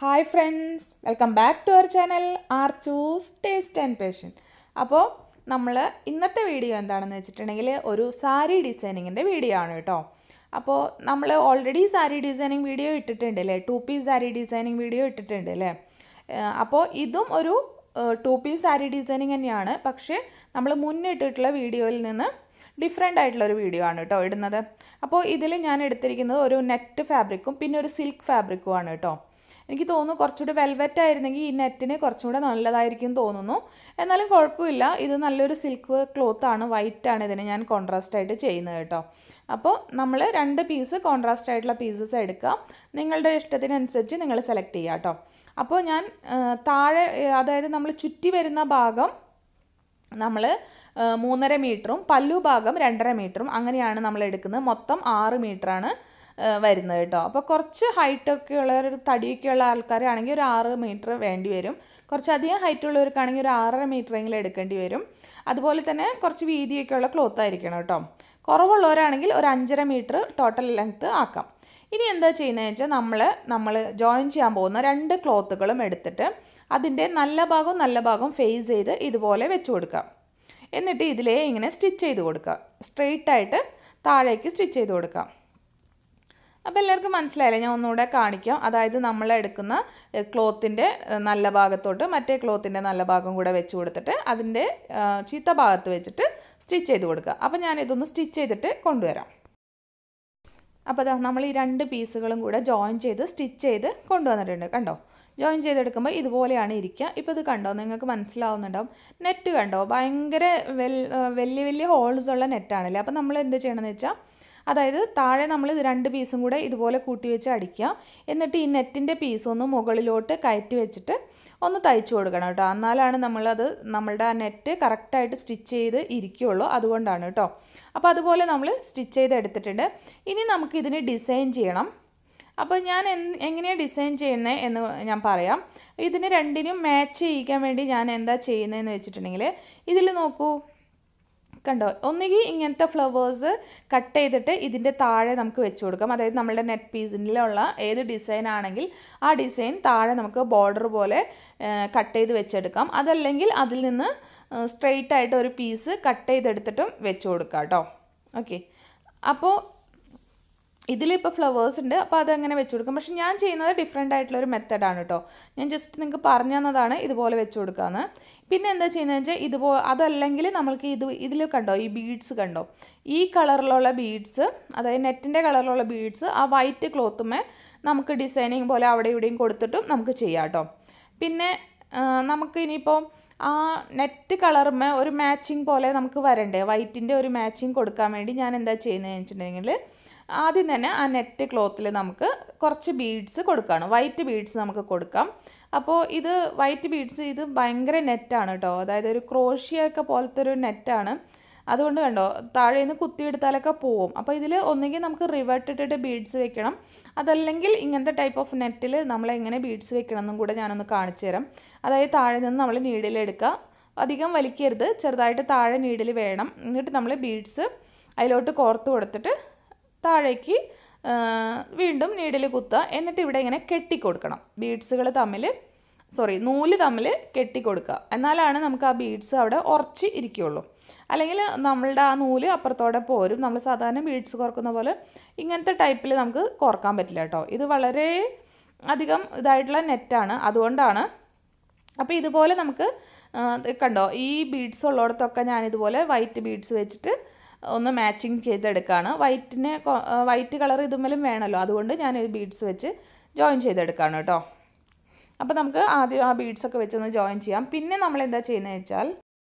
hi friends welcome back to our channel our choose taste and passion അപ്പോൾ നമ്മൾ ഇന്നത്തെ video എന്താണെന്ന് വെച്ചിട്ടുണ്ടെങ്കിൽ ഒരു സാരി ഡിസൈനിങ്ങിൻ്റെ വീഡിയോ ആണ് കേട്ടോ അപ്പോൾ നമ്മൾ ഓൾറെഡി സാരി ഡിസൈനിങ് വീഡിയോ ഇട്ടിട്ടുണ്ട് അല്ലേ two piece sari designing video ഇട്ടിട്ടുണ്ട് അല്ലേ ഏഹ് അപ്പോൾ ഇതും ഒരു ടു പീസ് സാരി ഡിസൈനിങ് തന്നെയാണ് പക്ഷേ നമ്മൾ മുന്നേ ഇട്ടിട്ടുള്ള വീഡിയോയിൽ നിന്ന് ഡിഫറെൻ്റ് ആയിട്ടുള്ള ഒരു വീഡിയോ ആണ് കേട്ടോ ഇടുന്നത് അപ്പോൾ ഇതിൽ ഞാൻ എടുത്തിരിക്കുന്നത് ഒരു നെറ്റ് ഫാബ്രിക്കും പിന്നെ ഒരു സിൽക്ക് ഫാബ്രിക്കും ആണ് കേട്ടോ എനിക്ക് തോന്നുന്നു കുറച്ചുകൂടി വെൽവെറ്റ് ആയിരുന്നെങ്കിൽ ഈ നെറ്റിന് കുറച്ചുകൂടെ നല്ലതായിരിക്കും തോന്നുന്നു എന്നാലും കുഴപ്പമില്ല ഇത് നല്ലൊരു സിൽക്ക് ക്ലോത്ത് ആണ് വൈറ്റ് ആണ് ഇതിന് ഞാൻ കോൺട്രാസ്റ്റ് ആയിട്ട് ചെയ്യുന്നത് കേട്ടോ അപ്പോൾ നമ്മൾ രണ്ട് പീസ് കോൺട്രാസ്റ്റ് ആയിട്ടുള്ള പീസസ് എടുക്കുക നിങ്ങളുടെ ഇഷ്ടത്തിനനുസരിച്ച് നിങ്ങൾ സെലക്ട് ചെയ്യുക കേട്ടോ അപ്പോൾ ഞാൻ ആ, താഴെ അതായത് നമ്മൾ ചുറ്റി വരുന്ന ഭാഗം നമ്മൾ മൂന്നര മീറ്ററും പല്ലു ഭാഗം രണ്ടര മീറ്ററും അങ്ങനെയാണ് നമ്മൾ എടുക്കുന്നത് മൊത്തം ആറ് മീറ്ററാണ് വരുന്നത് കേട്ടോ അപ്പോൾ കുറച്ച് ഹൈറ്റൊക്കെ ഉള്ള ഒരു തടിയൊക്കെ ഉള്ള ആൾക്കാരാണെങ്കിൽ ഒരു ആറ് മീറ്റർ വേണ്ടി വരും കുറച്ചധികം ഹൈറ്റ് ഉള്ളവർക്കാണെങ്കിൽ ഒരു ആറര മീറ്ററെങ്കിലും എടുക്കേണ്ടി വരും അതുപോലെ തന്നെ കുറച്ച് വീതിയൊക്കെ ഉള്ള ക്ലോത്ത് ആയിരിക്കണം കേട്ടോ കുറവുള്ളവരാണെങ്കിൽ ഒരു അഞ്ചര മീറ്റർ ടോട്ടൽ ലെങ്ത്ത് ആക്കാം ഇനി എന്താ ചെയ്യുന്നതെന്ന് വെച്ചാൽ നമ്മൾ നമ്മൾ ജോയിൻ ചെയ്യാൻ പോകുന്ന രണ്ട് ക്ലോത്തുകളും എടുത്തിട്ട് അതിൻ്റെ നല്ല ഭാഗവും നല്ല ഭാഗവും ഫേസ് ചെയ്ത് ഇതുപോലെ വെച്ച് കൊടുക്കുക എന്നിട്ട് ഇതിലേ ഇങ്ങനെ സ്റ്റിച്ച് ചെയ്ത് കൊടുക്കുക സ്ട്രെയിറ്റ് ആയിട്ട് താഴേക്ക് സ്റ്റിച്ച് ചെയ്ത് കൊടുക്കുക അപ്പോൾ എല്ലാവർക്കും മനസ്സിലായില്ലേ ഞാൻ ഒന്നുകൂടെ കാണിക്കാം അതായത് നമ്മൾ എടുക്കുന്ന ക്ലോത്തിൻ്റെ നല്ല ഭാഗത്തോട്ട് മറ്റേ ക്ലോത്തിൻ്റെ നല്ല ഭാഗം കൂടെ വെച്ച് കൊടുത്തിട്ട് അതിൻ്റെ ആ, ചീത്ത ഭാഗത്ത് വെച്ചിട്ട് സ്റ്റിച്ച് ചെയ്ത് കൊടുക്കുക അപ്പോൾ ഞാൻ ഇതൊന്ന് സ്റ്റിച്ച് ചെയ്തിട്ട് കൊണ്ടുവരാം അപ്പോൾ അതാ നമ്മൾ ഈ രണ്ട് പീസുകളും കൂടെ ജോയിൻ ചെയ്ത് സ്റ്റിച്ച് ചെയ്ത് കൊണ്ടുവന്നിട്ടുണ്ട് കണ്ടോ ജോയിൻ ചെയ്തെടുക്കുമ്പോൾ ഇതുപോലെയാണ് ഇരിക്കുക ഇപ്പോൾ ഇത് കണ്ടോ നിങ്ങൾക്ക് മനസ്സിലാവുന്നുണ്ടാവും നെറ്റ് കണ്ടോ ഭയങ്കര വെൽ വലിയ വലിയ ഹോൾസ് ഉള്ള നെറ്റാണല്ലേ അപ്പോൾ നമ്മൾ എന്ത് ചെയ്യണമെന്ന് വെച്ചാൽ അതായത് താഴെ നമ്മൾ ഇത് രണ്ട് പീസും കൂടെ ഇതുപോലെ കൂട്ടി വെച്ച് അടിക്കുക എന്നിട്ട് ഈ നെറ്റിൻ്റെ പീസ് ഒന്ന് മുകളിലോട്ട് കയറ്റി വെച്ചിട്ട് ഒന്ന് തയ്ച്ചു കൊടുക്കണം കേട്ടോ എന്നാലാണ് നമ്മളത് നമ്മളുടെ ആ നെറ്റ് കറക്റ്റായിട്ട് സ്റ്റിച്ച് ചെയ്ത് ഇരിക്കുകയുള്ളൂ അതുകൊണ്ടാണ് കേട്ടോ അപ്പോൾ അതുപോലെ നമ്മൾ സ്റ്റിച്ച് ചെയ്ത് എടുത്തിട്ടുണ്ട് ഇനി നമുക്ക് ഇതിന് ഡിസൈൻ ചെയ്യണം അപ്പോൾ ഞാൻ എന്ത് എങ്ങനെയാണ് ഡിസൈൻ ചെയ്യുന്നത് എന്ന് ഞാൻ പറയാം ഇതിന് രണ്ടിനും മാച്ച് ചെയ്യിക്കാൻ വേണ്ടി ഞാൻ എന്താ ചെയ്യുന്നതെന്ന് വെച്ചിട്ടുണ്ടെങ്കിൽ ഇതിൽ നോക്കൂ കണ്ടോ ഒന്നുകിൽ ഇങ്ങനത്തെ ഫ്ലവേഴ്സ് കട്ട് ചെയ്തിട്ട് ഇതിൻ്റെ താഴെ നമുക്ക് വെച്ച് കൊടുക്കാം അതായത് നമ്മളുടെ നെറ്റ് പീസിലുള്ള ഏത് ഡിസൈൻ ആണെങ്കിൽ ആ ഡിസൈൻ താഴെ നമുക്ക് ബോർഡർ പോലെ കട്ട് ചെയ്ത് വെച്ചെടുക്കാം അതല്ലെങ്കിൽ അതിൽ നിന്ന് സ്ട്രെയിറ്റ് ആയിട്ട് ഒരു പീസ് കട്ട് ചെയ്തെടുത്തിട്ടും വെച്ച് കൊടുക്കാം കേട്ടോ ഓക്കെ അപ്പോൾ ഇതിലിപ്പോൾ ഫ്ലവേഴ്സ് ഉണ്ട് അപ്പോൾ അതങ്ങനെ വെച്ച് കൊടുക്കും പക്ഷെ ഞാൻ ചെയ്യുന്നത് ഡിഫറെൻ്റ് ആയിട്ടുള്ള ഒരു മെത്തഡാണ് കേട്ടോ ഞാൻ ജസ്റ്റ് നിങ്ങൾക്ക് പറഞ്ഞു തന്നതാണ് ഇതുപോലെ വെച്ച് കൊടുക്കാമെന്ന് പിന്നെ എന്താ ചെയ്യുന്നത് വെച്ചാൽ ഇതുപോലെ അതല്ലെങ്കിൽ നമ്മൾക്ക് ഇത് ഇതിൽ കണ്ടോ ഈ ബീഡ്സ് കണ്ടോ ഈ കളറിലുള്ള ബീഡ്സ് അതായത് നെറ്റിൻ്റെ കളറിലുള്ള ബീഡ്സ് ആ വൈറ്റ് ക്ലോത്തുമേ നമുക്ക് ഡിസൈനിങ് പോലെ അവിടെ ഇവിടെയും കൊടുത്തിട്ടും നമുക്ക് ചെയ്യാം കേട്ടോ പിന്നെ ആ, നമുക്ക് ഇനിയിപ്പോൾ ആ നെറ്റ് കളറുമേ ഒരു മാച്ചിങ് പോലെ നമുക്ക് വരണ്ടേ വൈറ്റിൻ്റെ ഒരു മാച്ചിങ് കൊടുക്കാൻ വേണ്ടി ഞാൻ എന്താ ചെയ്യുന്നതെന്ന് വെച്ചിട്ടുണ്ടെങ്കിൽ ആദ്യം തന്നെ ആ നെറ്റ് ക്ലോത്തിൽ നമുക്ക് കുറച്ച് ബീഡ്സ് കൊടുക്കുകയാണ് വൈറ്റ് ബീഡ്സ് നമുക്ക് കൊടുക്കാം അപ്പോൾ ഇത് വൈറ്റ് ബീഡ്സ് ഇത് ഭയങ്കര നെറ്റാണ് കേട്ടോ അതായത് ഒരു ക്രോഷ്യൊക്കെ പോലത്തെ ഒരു നെറ്റാണ് അതുകൊണ്ട് കണ്ടോ താഴെ നിന്ന് കുത്തിയെടുത്താലൊക്കെ പോവും അപ്പോൾ ഇതിൽ ഒന്നുകിൽ നമുക്ക് റിവേർട്ട് ഇട്ടിട്ട് ബീഡ്സ് വെക്കണം അതല്ലെങ്കിൽ ഇങ്ങനത്തെ ടൈപ്പ് ഓഫ് നെറ്റിൽ നമ്മൾ എങ്ങനെ ബീഡ്സ് വെക്കണം എന്നും കൂടെ ഞാനൊന്ന് കാണിച്ചു തരാം അതായത് താഴെ നിന്ന് നമ്മൾ നീഡിലെടുക്കുക അധികം വലിക്കരുത് ചെറുതായിട്ട് താഴെ നീഡിൽ വേണം എന്നിട്ട് നമ്മൾ ബീഡ്സ് അതിലോട്ട് കോർത്ത് കൊടുത്തിട്ട് താഴേക്ക് ആ, വീണ്ടും നീഡിൽ കുത്തുക എന്നിട്ട് ഇവിടെ ഇങ്ങനെ കെട്ടിക്കൊടുക്കണം ബീഡ്സുകൾ തമ്മിൽ സോറി നൂല് തമ്മിൽ കെട്ടിക്കൊടുക്കുക എന്നാലാണ് നമുക്ക് ആ ബീഡ്സ് അവിടെ ഉറച്ച് ഇരിക്കുകയുള്ളൂ അല്ലെങ്കിൽ നമ്മളുടെ ആ നൂല് അപ്പുറത്തോടെ പോരും നമ്മൾ സാധാരണ ബീഡ്സ് കോർക്കുന്ന പോലെ ഇങ്ങനത്തെ ടൈപ്പിൽ നമുക്ക് കോർക്കാൻ പറ്റില്ല കേട്ടോ ഇത് വളരെ അധികം ഇതായിട്ടുള്ള നെറ്റാണ് അതുകൊണ്ടാണ് അപ്പോൾ ഇതുപോലെ നമുക്ക് ആ, ഇത് കണ്ടോ ഈ ബീഡ്സ് ഉള്ളിടത്തൊക്കെ ഞാനിതുപോലെ വൈറ്റ് ബീഡ്സ് വെച്ചിട്ട് ഒന്ന് മാച്ചിങ് ചെയ്തെടുക്കുകയാണ് വൈറ്റിന് വൈറ്റ് കളർ ഇതുമേലും വേണമല്ലോ അതുകൊണ്ട് ഞാൻ ഈ ബീഡ്സ് വെച്ച് ജോയിൻ ചെയ്തെടുക്കുകയാണ് കേട്ടോ അപ്പോൾ നമുക്ക് ആദ്യം ആ ബീഡ്സ് ഒക്കെ വെച്ചൊന്ന് ജോയിൻ ചെയ്യാം പിന്നെ നമ്മൾ എന്താ ചെയ്യുന്നത് വെച്ചാൽ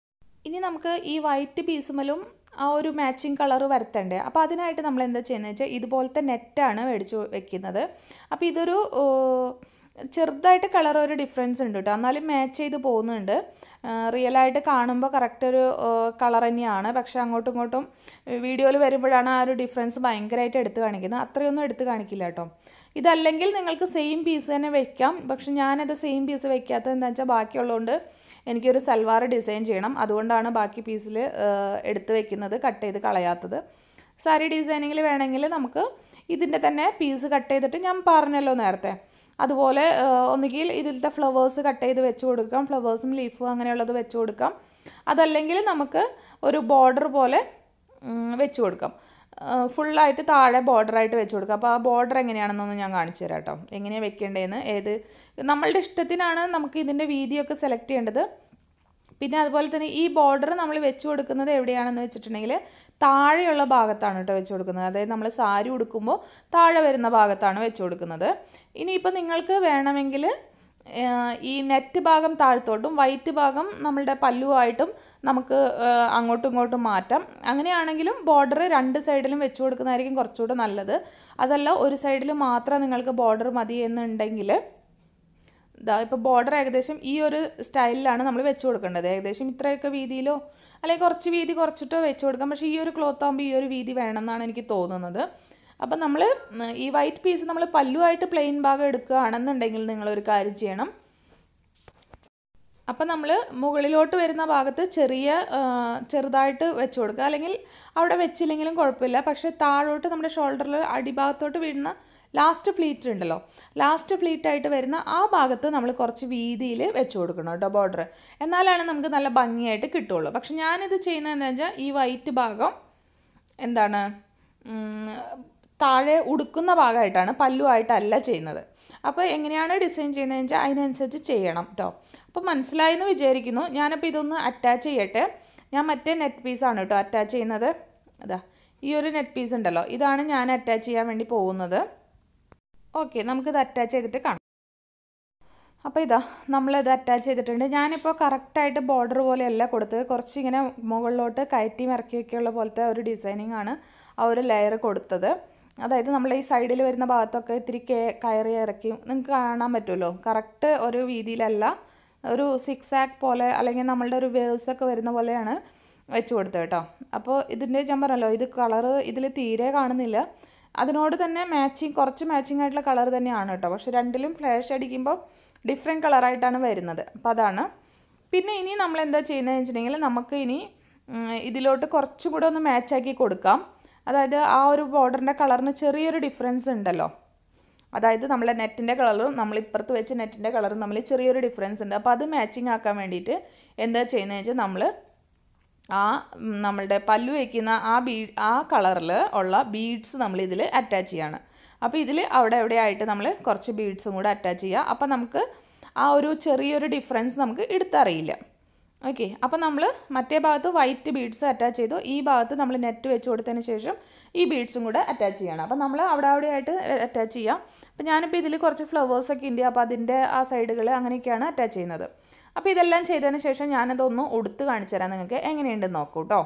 ഇനി നമുക്ക് ഈ വൈറ്റ് പീസുമലും ആ ഒരു മാച്ചിങ് കളർ വരുത്തണ്ടേ അപ്പോൾ അതിനായിട്ട് നമ്മൾ എന്താ ചെയ്യുന്നത് വെച്ചാൽ ഇതുപോലത്തെ നെറ്റാണ് മേടിച്ച് വെക്കുന്നത് അപ്പോൾ ഇതൊരു ഓ, ചെറുതായിട്ട് കളർ ഒരു ഡിഫറൻസ് ഉണ്ട് കേട്ടോ എന്നാലും മാച്ച് ചെയ്ത് പോകുന്നുണ്ട് റിയലായിട്ട് കാണുമ്പോൾ കറക്റ്റ് ഒരു കളർ തന്നെയാണ് പക്ഷേ അങ്ങോട്ടും ഇങ്ങോട്ടും വീഡിയോയിൽ വരുമ്പോഴാണ് ആ ഒരു ഡിഫറൻസ് ഭയങ്കരമായിട്ട് എടുത്ത് കാണിക്കുന്നത് അത്രയൊന്നും എടുത്ത് കാണിക്കില്ല കേട്ടോ ഇതല്ലെങ്കിൽ നിങ്ങൾക്ക് സെയിം പീസ് തന്നെ വെക്കാം പക്ഷെ ഞാനത് സെയിം പീസ് വെക്കാത്തത് എന്താ വെച്ചാൽ ബാക്കിയുള്ളതുകൊണ്ട് എനിക്കൊരു സൽവാർ ഡിസൈൻ ചെയ്യണം അതുകൊണ്ടാണ് ബാക്കി പീസിൽ എടുത്ത് വെക്കുന്നത് കട്ട് ചെയ്ത് കളയാത്തത് സാരി ഡിസൈനിങ്ങിൽ വേണമെങ്കിൽ നമുക്ക് ഇതിൻ്റെ തന്നെ പീസ് കട്ട് ചെയ്തിട്ട് ഞാൻ പറഞ്ഞല്ലോ നേരത്തെ അതുപോലെ ആ, ഒന്നുകിൽ ഇതിലത്തെ ഫ്ലവേഴ്സ് കട്ട് ചെയ്ത് വെച്ച് കൊടുക്കാം ഫ്ലവേഴ്സും ലീഫും അങ്ങനെയുള്ളത് വെച്ച് കൊടുക്കാം അതല്ലെങ്കിൽ നമുക്ക് ഒരു ബോർഡർ പോലെ ഉം, വെച്ച് കൊടുക്കാം ഫുള്ളായിട്ട് താഴെ ബോർഡറായിട്ട് വെച്ച് കൊടുക്കാം അപ്പോൾ ആ ബോർഡർ എങ്ങനെയാണെന്നൊന്ന് ഞാൻ കാണിച്ചു തരാം കേട്ടോ എങ്ങനെയാണ് വെക്കേണ്ടതെന്ന് ഏത് നമ്മളുടെ ഇഷ്ടത്തിനാണ് നമുക്ക് ഇതിൻ്റെ വീതിയൊക്കെ സെലക്ട് ചെയ്യേണ്ടത് പിന്നെ അതുപോലെ തന്നെ ഈ ബോർഡർ നമ്മൾ വെച്ച് കൊടുക്കുന്നത് എവിടെയാണെന്ന് വെച്ചിട്ടുണ്ടെങ്കിൽ താഴെയുള്ള ഭാഗത്താണ് കേട്ടോ വെച്ച് കൊടുക്കുന്നത് അതായത് നമ്മൾ സാരി ഉടുക്കുമ്പോൾ താഴെ വരുന്ന ഭാഗത്താണ് വെച്ച് കൊടുക്കുന്നത് ഇനിയിപ്പോൾ നിങ്ങൾക്ക് വേണമെങ്കിൽ ഏഹ്, ഈ നെറ്റ് ഭാഗം താഴത്തോട്ടും വൈറ്റ് ഭാഗം നമ്മളുടെ പല്ലുമായിട്ടും നമുക്ക് ഏഹ്, അങ്ങോട്ടും ഇങ്ങോട്ടും മാറ്റാം അങ്ങനെയാണെങ്കിലും ബോർഡർ രണ്ട് സൈഡിലും വെച്ച് കൊടുക്കുന്നതായിരിക്കും കുറച്ചുകൂടെ നല്ലത് അതല്ല ഒരു സൈഡിൽ മാത്രം നിങ്ങൾക്ക് ബോർഡർ മതി എന്നുണ്ടെങ്കിൽ ഇതാ ഇപ്പോൾ ബോർഡർ ഏകദേശം ഈ ഒരു സ്റ്റൈലിലാണ് നമ്മൾ വെച്ച് കൊടുക്കേണ്ടത് ഏകദേശം ഇത്രയൊക്കെ വീതിയിലോ അല്ലെങ്കിൽ കുറച്ച് വീതി കുറച്ചിട്ടോ വെച്ച് കൊടുക്കാം പക്ഷേ ഈ ഒരു ക്ലോത്ത് ആകുമ്പോൾ ഈ ഒരു വീതി വേണമെന്നാണ് എനിക്ക് തോന്നുന്നത് അപ്പം നമ്മൾ ഈ വൈറ്റ് പീസ് നമ്മൾ പല്ലുമായിട്ട് പ്ലെയിൻ ഭാഗം എടുക്കുകയാണെന്നുണ്ടെങ്കിൽ നിങ്ങളൊരു കാര്യം ചെയ്യണം അപ്പം നമ്മൾ മുകളിലോട്ട് വരുന്ന ഭാഗത്ത് ചെറിയ ആ, ചെറുതായിട്ട് വെച്ച് കൊടുക്കുക അല്ലെങ്കിൽ അവിടെ വെച്ചില്ലെങ്കിലും കുഴപ്പമില്ല പക്ഷേ താഴോട്ട് നമ്മുടെ ഷോൾഡറിൽ അടിഭാഗത്തോട്ട് വീഴുന്ന ലാസ്റ്റ് ഫ്ലീറ്റ് ഉണ്ടല്ലോ ലാസ്റ്റ് ഫ്ലീറ്റ് ആയിട്ട് വരുന്ന ആ ഭാഗത്ത് നമ്മൾ കുറച്ച് വീതിയിൽ വെച്ച് കൊടുക്കണം കേട്ടോ ബോർഡർ എന്നാലാണ് നമുക്ക് നല്ല ഭംഗിയായിട്ട് കിട്ടുള്ളൂ പക്ഷെ ഞാനിത് ചെയ്യുന്നത് എന്താ വെച്ചാൽ ഈ വൈറ്റ് ഭാഗം എന്താണ് ഉം, താഴെ ഉടുക്കുന്ന ഭാഗമായിട്ടാണ് പല്ലുമായിട്ടല്ല ചെയ്യുന്നത് അപ്പോൾ എങ്ങനെയാണ് ഡിസൈൻ ചെയ്യുന്നതെന്ന് വെച്ചാൽ അതിനനുസരിച്ച് ചെയ്യണം കേട്ടോ അപ്പോൾ മനസ്സിലായെന്ന് വിചാരിക്കുന്നു ഞാനപ്പോൾ ഇതൊന്ന് അറ്റാച്ച് ചെയ്യട്ടെ ഞാൻ മറ്റേ നെറ്റ് പീസാണ് കേട്ടോ അറ്റാച്ച് ചെയ്യുന്നത് അതാ ഈ ഒരു നെറ്റ് പീസ് ഉണ്ടല്ലോ ഇതാണ് ഞാൻ അറ്റാച്ച് ചെയ്യാൻ വേണ്ടി പോകുന്നത് ഓക്കെ നമുക്കിത് അറ്റാച്ച് ചെയ്തിട്ട് കാണാം അപ്പോൾ ഇതാ നമ്മളിത് അറ്റാച്ച് ചെയ്തിട്ടുണ്ട് ഞാനിപ്പോൾ കറക്റ്റായിട്ട് ബോർഡർ പോലെയല്ല കൊടുത്തത് കുറച്ച് ഇങ്ങനെ മുകളിലോട്ട് കയറ്റി ഇറക്കിയൊക്കെയുള്ള പോലത്തെ ഒരു ഡിസൈനിങ് ആണ് ആ ഒരു ലെയർ കൊടുത്തത് അതായത് നമ്മൾ ഈ സൈഡിൽ വരുന്ന ഭാഗത്തൊക്കെ ഇത്തിരി കേ കയറി ഇറക്കി നിങ്ങൾക്ക് കാണാൻ പറ്റുമല്ലോ കറക്റ്റ് ഒരു വീതിയിലല്ല ഒരു സിക്സ് ആക്ക് പോലെ അല്ലെങ്കിൽ നമ്മളുടെ ഒരു വേവ്സ് ഒക്കെ വരുന്ന പോലെയാണ് വെച്ച് കൊടുത്തത് കേട്ടോ അപ്പോൾ ഇതിൻ്റെ ഞാൻ പറഞ്ഞല്ലോ ഇത് കളറ് ഇതിൽ തീരെ കാണുന്നില്ല അതിനോട് തന്നെ മാച്ചിങ് കുറച്ച് മാച്ചിങ് ആയിട്ടുള്ള കളർ തന്നെയാണ് കേട്ടോ പക്ഷെ രണ്ടിലും ഫ്ലാഷ് അടിക്കുമ്പോൾ ഡിഫറെൻറ്റ് കളറായിട്ടാണ് വരുന്നത് അപ്പോൾ അതാണ് പിന്നെ ഇനി നമ്മൾ എന്താ ചെയ്യുന്നതെന്ന് വെച്ചിട്ടുണ്ടെങ്കിൽ നമുക്ക് ഇനി ഉം, ഇതിലോട്ട് കുറച്ചും കൂടെ ഒന്ന് മാച്ചാക്കി കൊടുക്കാം അതായത് ആ ഒരു ബോർഡറിൻ്റെ കളറിന് ചെറിയൊരു ഡിഫറൻസ് ഉണ്ടല്ലോ അതായത് നമ്മളെ നെറ്റിൻ്റെ കളറും നമ്മൾ ഇപ്പുറത്ത് വെച്ച് നെറ്റിൻ്റെ കളറും തമ്മിൽ ചെറിയൊരു ഡിഫറൻസ് ഉണ്ട് അപ്പോൾ അത് മാച്ചിങ് ആക്കാൻ വേണ്ടിയിട്ട് എന്താ ചെയ്യുന്നത് വെച്ചാൽ നമ്മൾ ആ ഉം, നമ്മളുടെ പല്ലു വയ്ക്കുന്ന ആ ബീ ആ കളറിൽ ഉള്ള ബീഡ്സ് നമ്മൾ ഇതിൽ അറ്റാച്ച് ചെയ്യാണ് അപ്പോൾ ഇതിൽ അവിടെ എവിടെ ആയിട്ട് നമ്മൾ കുറച്ച് ബീഡ്സും കൂടെ അറ്റാച്ച് ചെയ്യുക അപ്പോൾ നമുക്ക് ആ ഒരു ചെറിയൊരു ഡിഫറൻസ് നമുക്ക് എടുത്തറിയില്ല ഓക്കെ അപ്പോൾ നമ്മൾ മറ്റേ ഭാഗത്ത് വൈറ്റ് ബീഡ്സ് അറ്റാച്ച് ചെയ്തു ഈ ഭാഗത്ത് നമ്മൾ നെറ്റ് വെച്ച് കൊടുത്തതിന് ശേഷം ഈ ബീഡ്സും കൂടെ അറ്റാച്ച് ചെയ്യണം അപ്പോൾ നമ്മൾ അവിടെ അവിടെ ആയിട്ട് അറ്റാച്ച് ചെയ്യാം അപ്പോൾ ഞാനിപ്പോൾ ഇതിൽ കുറച്ച് ഫ്ലവേഴ്സൊക്കെ ഉണ്ട് അപ്പോൾ അതിൻ്റെ ആ സൈഡുകൾ അങ്ങനെയൊക്കെയാണ് അറ്റാച്ച് ചെയ്യുന്നത് അപ്പോൾ ഇതെല്ലാം ചെയ്തതിന് ശേഷം ഞാനതൊന്ന് ഉടുത്ത് കാണിച്ചു തരാം നിങ്ങൾക്ക് എങ്ങനെയുണ്ടെന്ന് നോക്കൂ കേട്ടോ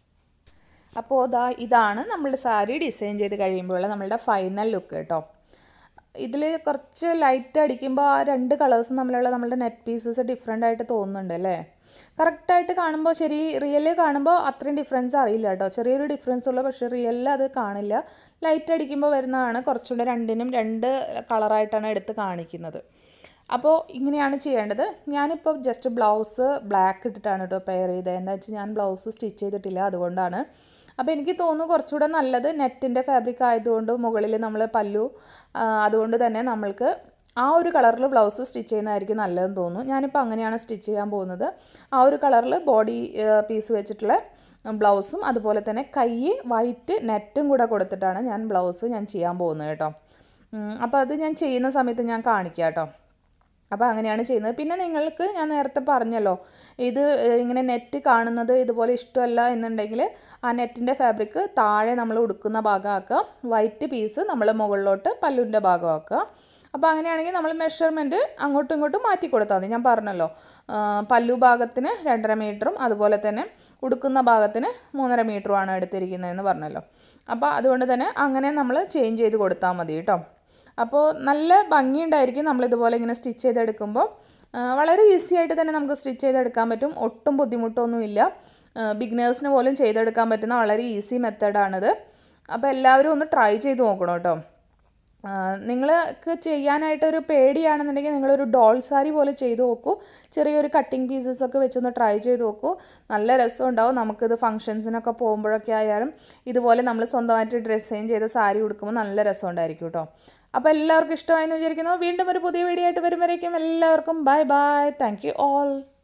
അപ്പോൾ ഇതാ ഇതാണ് നമ്മളുടെ സാരി ഡിസൈൻ ചെയ്ത് കഴിയുമ്പോഴുള്ള നമ്മളുടെ ഫൈനൽ ലുക്ക് കേട്ടോ ഇതിൽ കുറച്ച് ലൈറ്റ് അടിക്കുമ്പോൾ ആ രണ്ട് കളേഴ്സും തമ്മിലുള്ള നമ്മളുടെ നെറ്റ് പീസസ് ഡിഫറെൻ്റ് ആയിട്ട് തോന്നുന്നുണ്ട് അല്ലേ കറക്റ്റായിട്ട് കാണുമ്പോൾ ശരി റിയലിൽ കാണുമ്പോൾ അത്രയും ഡിഫറൻസ് അറിയില്ല കേട്ടോ ചെറിയൊരു ഡിഫറൻസ് ഉള്ളൂ പക്ഷേ റിയലിൽ അത് കാണില്ല ലൈറ്റ് അടിക്കുമ്പോൾ വരുന്നതാണ് കുറച്ചുകൂടെ രണ്ടിനും രണ്ട് കളറായിട്ടാണ് എടുത്ത് കാണിക്കുന്നത് അപ്പോൾ ഇങ്ങനെയാണ് ചെയ്യേണ്ടത് ഞാനിപ്പോൾ ജസ്റ്റ് ബ്ലൗസ് ബ്ലാക്ക് ഇട്ടിട്ടാണ് കേട്ടോ പെയർ ചെയ്തത് എന്താ വെച്ചാൽ ഞാൻ ബ്ലൗസ് സ്റ്റിച്ച് ചെയ്തിട്ടില്ല അതുകൊണ്ടാണ് അപ്പോൾ എനിക്ക് തോന്നുന്നു കുറച്ചുകൂടെ നല്ലത് നെറ്റിൻ്റെ ഫാബ്രിക് ആയതുകൊണ്ട് മുകളിൽ നമ്മൾ പല്ലു ആ, അതുകൊണ്ട് തന്നെ നമ്മൾക്ക് ആ ഒരു കളറിൽ ബ്ലൗസ് സ്റ്റിച്ച് ചെയ്യുന്നതായിരിക്കും നല്ലതെന്ന് തോന്നുന്നു ഞാനിപ്പോൾ അങ്ങനെയാണ് സ്റ്റിച്ച് ചെയ്യാൻ പോകുന്നത് ആ ഒരു കളറിൽ ബോഡി പീസ് വെച്ചിട്ടുള്ള ബ്ലൗസും അതുപോലെ തന്നെ കൈ വൈറ്റ് നെറ്റും കൂടെ കൊടുത്തിട്ടാണ് ഞാൻ ബ്ലൗസ് ഞാൻ ചെയ്യാൻ പോകുന്നത് കേട്ടോ ഉം, അപ്പോൾ അത് ഞാൻ ചെയ്യുന്ന സമയത്ത് ഞാൻ കാണിക്കാം കേട്ടോ അപ്പോൾ അങ്ങനെയാണ് ചെയ്യുന്നത് പിന്നെ നിങ്ങൾക്ക് ഞാൻ നേരത്തെ പറഞ്ഞല്ലോ ഇത് ഏഹ്, ഇങ്ങനെ നെറ്റ് കാണുന്നത് ഇതുപോലെ ഇഷ്ടമല്ല എന്നുണ്ടെങ്കിൽ ആ നെറ്റിൻ്റെ ഫാബ്രിക് താഴെ നമ്മൾ ഉടുക്കുന്ന ഭാഗമാക്കുക വൈറ്റ് പീസ് നമ്മൾ മുകളിലോട്ട് പല്ലുവിൻ്റെ ഭാഗമാക്കുക അപ്പോൾ അങ്ങനെയാണെങ്കിൽ നമ്മൾ മെഷർമെൻറ്റ് അങ്ങോട്ടും ഇങ്ങോട്ടും മാറ്റി കൊടുത്താൽ മതി ഞാൻ പറഞ്ഞല്ലോ ആ, പല്ലു ഭാഗത്തിന് രണ്ടര മീറ്ററും അതുപോലെ തന്നെ ഉടുക്കുന്ന ഭാഗത്തിന് മൂന്നര മീറ്ററുമാണ് എടുത്തിരിക്കുന്നതെന്ന് പറഞ്ഞല്ലോ അപ്പോൾ അതുകൊണ്ട് തന്നെ അങ്ങനെ നമ്മൾ ചേഞ്ച് ചെയ്ത് കൊടുത്താൽ മതി കേട്ടോ അപ്പോൾ നല്ല ഭംഗിയുണ്ടായിരിക്കും നമ്മൾ ഇതുപോലെ ഇങ്ങനെ സ്റ്റിച്ച് ചെയ്തെടുക്കുമ്പോൾ ആ, വളരെ ഈസി ആയിട്ട് തന്നെ നമുക്ക് സ്റ്റിച്ച് ചെയ്തെടുക്കാൻ പറ്റും ഒട്ടും ബുദ്ധിമുട്ടൊന്നുമില്ല ബിഗിനേഴ്സിന് പോലും ചെയ്തെടുക്കാൻ പറ്റുന്ന വളരെ ഈസി മെത്തേഡാണിത് അപ്പോൾ എല്ലാവരും ഒന്ന് ട്രൈ ചെയ്ത് നോക്കണം കേട്ടോ ആ, നിങ്ങൾക്ക് ചെയ്യാനായിട്ടൊരു പേടിയാണെന്നുണ്ടെങ്കിൽ നിങ്ങളൊരു ഡോൾ സാരി പോലെ ചെയ്ത് നോക്കൂ ചെറിയൊരു കട്ടിങ് പീസസ് ഒക്കെ വെച്ചൊന്ന് ട്രൈ ചെയ്ത് നോക്കൂ നല്ല രസം ഉണ്ടാവും നമുക്കിത് ഫംഗ്ഷൻസിനൊക്കെ പോകുമ്പോഴൊക്കെ ആയാലും ഇതുപോലെ നമ്മൾ സ്വന്തമായിട്ട് ഡിസൈൻ ചെയ്ത സാരി ഉടുക്കുമ്പോൾ നല്ല രസം ഉണ്ടായിരിക്കും കേട്ടോ അപ്പോൾ എല്ലാവർക്കും ഇഷ്ടമായെന്ന് വിചാരിക്കുന്നു വീണ്ടും ഒരു പുതിയ വീഡിയോ ആയിട്ട് വരുമ്പോഴേക്കും എല്ലാവർക്കും bye bye thank you all